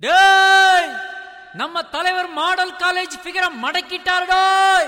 டேய் நம்ம தலைவர் மாடல் காலேஜ் ஃபிகரை மடக்கிட்டாரு டேய்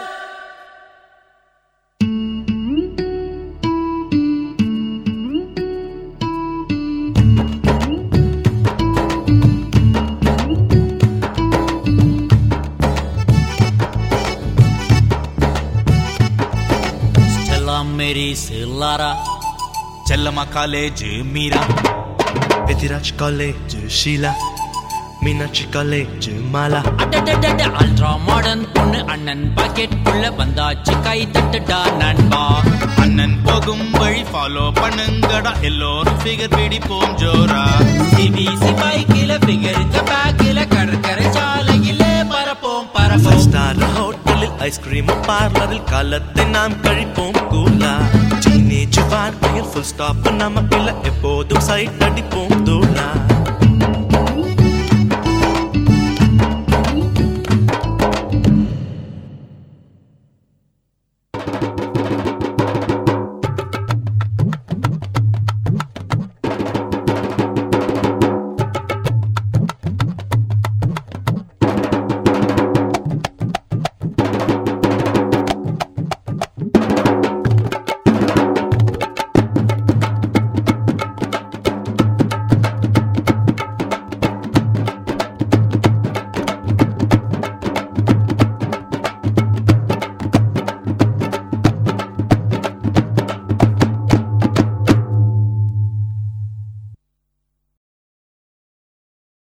ஸ்டெல்லா மேரி சில்லாரா Chellamma college Meera Petiraj College, Sheila. Minachi College, Mala. அடடடட அல்ட்ரா மாடர்ன் பொண்ணு அண்ணன் பாக்கெட் குள்ள வந்தாச்சு கை தட்டுடா நண்பா அண்ணன் போகும் வழி ஃபாலோ பண்ணுங்கடா எல்லோரும் ஃபிகர் பிடிப்போம் ஜோரா சிபிசி பைக்கில ஃபிகருக்கு பேக்கில கடற்கரை சாலையில பரப்போம் Five பரப்போம் star ஹோட்டலில் ஐஸ்கிரீம் பார்லரில் காலத்தை நாம் கழிப்போம் கூலா டீனேஜ் வாழ்க்கையில் ஃபுல் ஸ்டாப் நமக்கில்ல எப்போதும் சைட் அடிப்போம் தூளா